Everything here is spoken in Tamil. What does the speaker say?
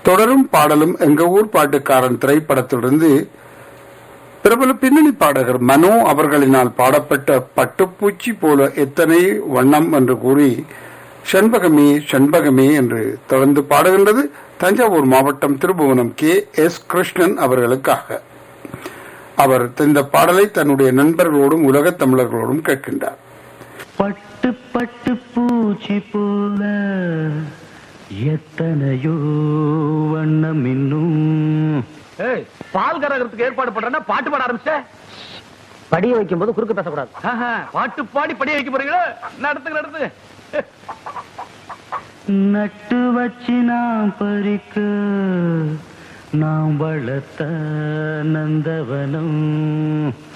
தொடரும் பாடலும் எங்க ஊர் பாட்டுக்காரன் திரைப்படத்திலிருந்து பிரபல பின்னணி பாடகர் மனோ அவர்களினால் பாடப்பட்ட பட்டுப்பூச்சி போல எத்தனை வண்ணம் என்று கூறி செண்பகமே செண்பகமே என்று தொடர்ந்து பாடுகின்றது தஞ்சாவூர் மாவட்டம் திருபுவனம் கே எஸ் கிருஷ்ணன் அவர்களுக்காக அவர் இந்த பாடலை தன்னுடைய நண்பர்களோடும் உலகத் தமிழர்களோடும் கேட்கின்றார் பட்டு பட்டு பூச்சி போல எத்தனையோ வண்ணம் இன்னும் ஏய், பால் கரகத்துக்கு ஏற்பாடு பண்றேன்னா பாட்டு பாட ஆரம்பிச்ச படிய வைக்கும் போது குறுக்கு பேசக்கூடாது பாட்டு பாடி படிய வைக்க போறீங்களா நடத்துங்க நடத்துங்க நட்டு வச்சு நாம் பறிக்க நாம் வளர்த்த நந்தவனம்